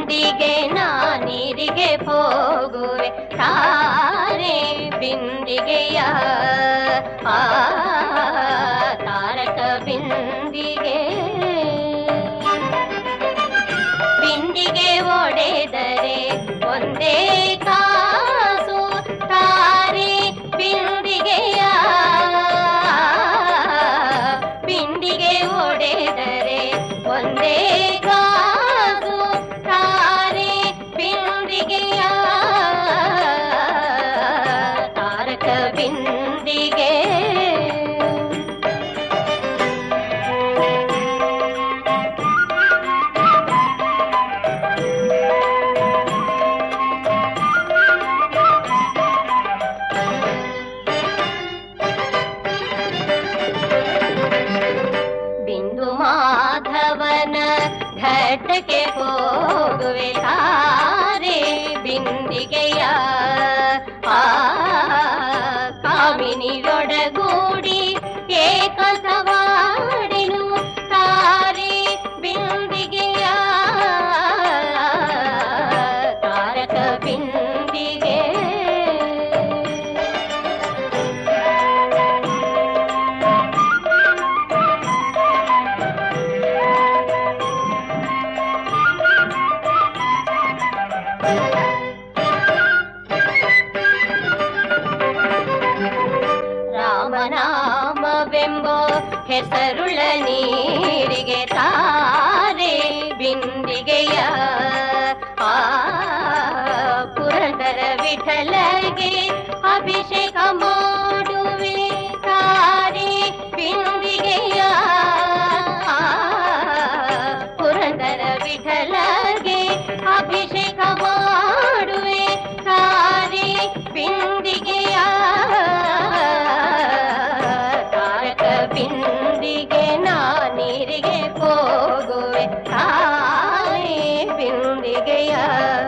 ಬಿಂದಿಗೆ ನಾನೀರಿಗೆ ಹೋಗುವೆ ತಾರೆ ಬಿಂದಿಗೆಯ ಆ ತಾರಕ ಬಿಂದಿಗೆ ಬಿಂದಿಗೆ ಒಡೆದರೆ ಒಂದೇ ಕಾಸು ತಾರೆ ಬಿಂದಿಗೆಯ ಬಿಂದಿಗೆ ಒಡೆದರೆ ಒಂದೇ ಕಾಸು ತಾರೆ ಬಿಂದಿಗೆಯ ತಾರಕ ಬಿಂದಿಗೆ ಬಿಂದು ಮಾಧವನ ಘಟ್ಟಕ್ಕೆ ಹೋಗುವೆ ತಾರೆ ಬಿಂದಿಗೆಯ ಆ ಕಾಮಿನಿಯೊಡಗೂಡಿ ಏಕಸವಾಡಿನು ತಾರೆ ಬಿಂದಿಗೆಯ ತಾರಕ ಬಿಂದಿಗೆ ರಾಮನಾಮವೆಂಬೋ ಹೆಸರುಳ ನೀರಿಗೆ ತಾರೆ ಬಿಂದಿಗೆಯ ಆ ಪುರಂದರ ವಿಠಲಗೆ ಅಭಿಷೇಕ ಮಾಡುವೆ ತಾರೆ ಬಿಂದಿಗೆಯ ಆ ಪುರಂದರ ವಿಠಲಗೆ ಅಭಿಷೇಕ ಮಾಡುವೆ ತಾರೆ ಬಿಂದಿಗೆಯ ತಾರಕ ಬಿಂದಿಗೆ ನಾನೀರಿಗೆ ಹೋಗುವೆ ತಾಯಿ ಬಿಂದಿಗೆಯ